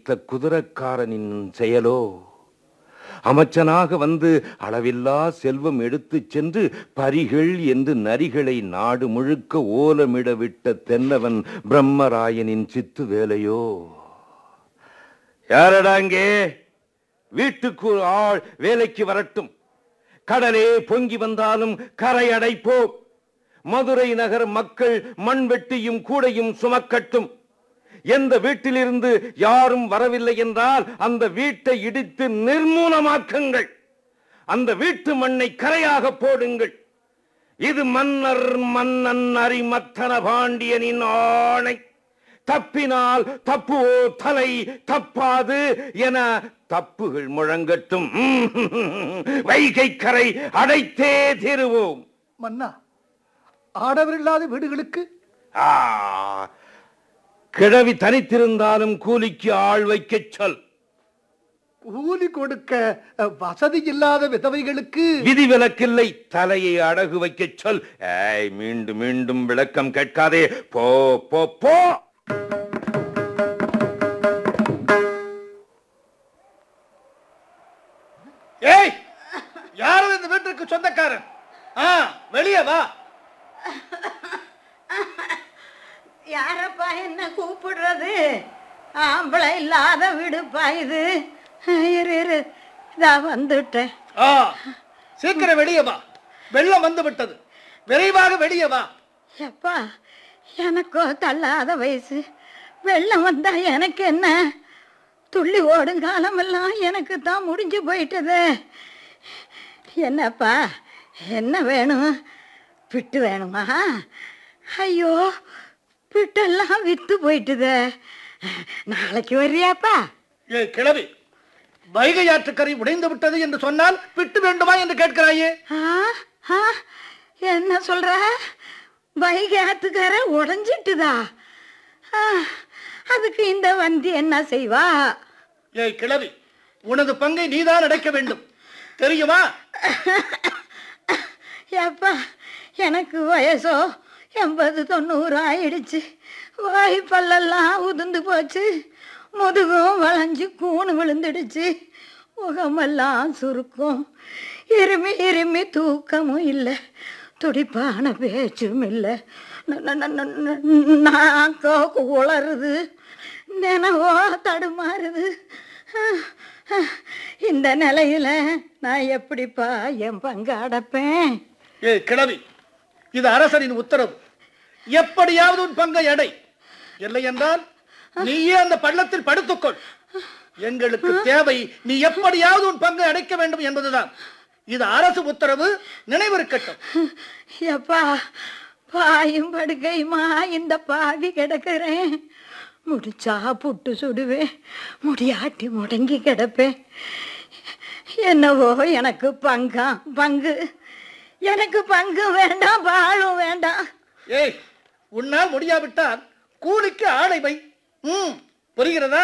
வைத்த குதிரக்காரனின் செயலோ அமைச்சனாக வந்து அளவில்லா செல்வம் எடுத்துச் சென்று பரிகள் என்று நரிகளை நாடு முழுக்க ஓலமிட விட்ட தென்னவன் பிரம்மராயனின் சித்து வேலையோ யாரடாங்கே வீட்டுக்கு ஒரு ஆள் வேலைக்கு வரட்டும் கடலே பொங்கி வந்தாலும் கரை அடைப்போம் மதுரை நகர் மக்கள் மண்வெட்டியும் கூடையும் சுமக்கட்டும் எந்த வீட்டிலிருந்து யாரும் வரவில்லை என்றால் அந்த வீட்டை இடித்து நிர்மூலமாக்குங்கள் அந்த வீட்டு மண்ணை கரையாக போடுங்கள் இது மன்னர் மன்னன் அரிமத்தன பாண்டியனின் ஆணை தப்பினால் தப்புவோ தலை தப்பாது என தப்புகள் முழங்கட்டும் வைகை கரை அடைத்தே தீருவோம் மன்னா ஆடவர் இல்லாத வீடுகளுக்கு ஆ, கிழவி தனித்திருந்தாலும் கூலிக்கு ஆள் வைக்கச் சொல் கூலி கொடுக்க அஹ், வசதி இல்லாத விதவைகளுக்கு விதிவிலக்கில்லை தலையை அடகு வைக்கச் சொல் ஏய் மீண்டும் மீண்டும் விளக்கம் கேட்காதே போ போ போ ஏய் யாரும் இந்த வீட்டுக்கு சொந்தக்காரன் ஆ வெளியே வா யாரப்பா என்ன கூப்பிடுறது ஆம்பளை இல்லாத வீடுப்பா இது இரு இரு இதா வந்துட்டேன் ஆ சீக்கிரம் வெளியே வா வெள்ளம் வந்து விட்டது விரைவாக வெளியே வா எப்பா எனக்கோ தள்ளாத வயசு வெள்ளம் வந்தா எனக்கு என்ன துள்ளி ஓடும் காலமெல்லாம் எனக்கு தான் முடிஞ்சு போயிட்டது என்னப்பா என்ன வேணும் பிட்டு வேணுமா ஐயோ பிட்டெல்லாம் வித்து போயிட்டுதே நாளைக்கு வர்றியாப்பா ஏய் கிழவி வைகை ஆற்றுக்கரை உடைந்து விட்டது என்று சொன்னால் விட்டு வேண்டுமா என்று கேட்கிறாயே ஆ ஆ என்ன சொல்ற வைகாத்துக்கார உடஞ்சிட்டுதா ஆ, அதுக்கு இந்த வந்தி என்ன செய்வா ஏய் கிழவி உனது பங்கை நீதான் அடைக்க வேண்டும் தெரியுமா ஏப்பா எனக்கு வயசோ எண்பது தொண்ணூறு ஆயிடுச்சு வாய் பல்லெல்லாம் உதிர்ந்து போச்சு முதுகும் வளைஞ்சு கூணு விழுந்துடுச்சு முகமெல்லாம் சுருக்கும் இருமி இருமி தூக்கமும் இல்லை துடிப்பான பேச்சும் இல்லை நாக்கோ உளருது நினைவோ தடுமாறுது இந்த நிலையில நான் எப்படிப்பா என் பங்கு அடைப்பேன் ஏய் கிழவி இது அரசரின் உத்தரவு எப்படியாவது உன் பங்கை அடை இல்லை என்றால் நீயே அந்த பள்ளத்தில் படுத்துக்கொள் எங்களுக்கு தேவை நீ எப்படியாவது உன் பங்கை அடைக்க வேண்டும் என்பதுதான் இது அரசு உத்தரவு நினைவிருக்கட்டும் எப்பா பாயும் படுக்கையுமா இந்த பாவி கிடக்கிறேன் முடிச்சா புட்டு சுடுவேன் முடியாட்டி முடங்கி கிடப்பேன் என்னவோ எனக்கு பங்கா பங்கு எனக்கு பங்கு வேண்டாம் பாலும் வேண்டாம் ஏய் உன்னால் முடியாவிட்டால் கூலிக்கு ஆளை வை ம் புரிகிறதா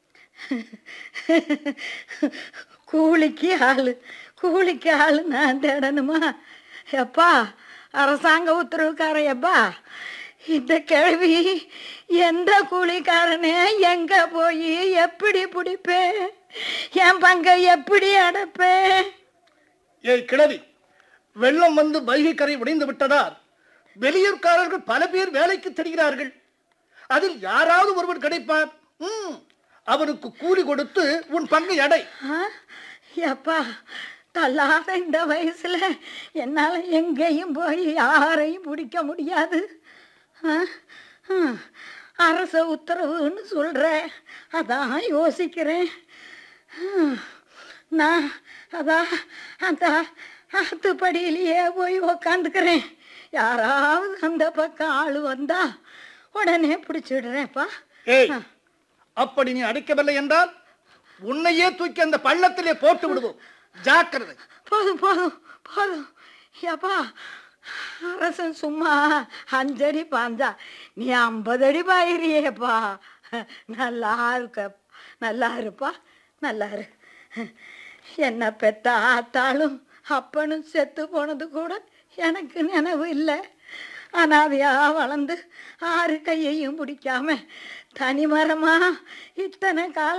கூலிக்கு ஆளு கூலிக்கு ஆளு நான் தேடணுமா எப்பா அரசாங்க உத்தரவுக்காரையப்பா இந்த கிழவி எந்த கூலிக்காரனே எங்க போய் எப்படி பிடிப்பேன் என் பங்கை எப்படி அடைப்பேன் ஏய் கிழவி வெள்ளம் வந்து வைகை கரை உடைந்து விட்டதால் வெளியூர்காரர்கள் பல பேர் வேலைக்கு தெரிகிறார்கள் அதில் யாராவது ஒருவர் கிடைப்பார் ம் அவனுக்கு கூலி கொடுத்து உன் பங்கை அடை ஆ? எப்பா தள்ளாத இந்த வயசுல என்னால எங்கேயும் போய் யாரையும் பிடிக்க முடியாது ஆ? ஆ. அரச உத்தரவுன்னு சொல்ற அதான் யோசிக்கிறேன் ஆ. நான் அதான் அந்த ஆத்துப்படியிலேயே போய் உக்காந்துக்கிறேன் யாராவது அந்த பக்கம் ஆள் வந்தா உடனே பிடிச்சிடுறேன்ப்பா ஏய் அப்படி நீ அடைக்கவில்லை என்றால் உன்னையே தூக்கி அந்த பள்ளத்திலே போட்டு விடுவோம் ஜாக்கிரதை போதும் போதும் போதும் ஏப்பா அரசன் சும்மா அஞ்சடி பாஞ்சா நீ ஐம்பது அடி பாயிறியேப்பா நல்லா இருக்க நல்லா இருப்பா நல்லா இரு என்ன பெத்த ஆத்தாளும் அப்பனும் செத்து போனது கூட எனக்கு நினைவு இல்லை அனாதையா வளர்ந்து ஆறு கையையும் பிடிக்காம தனிமரமா இத்தனை காலம்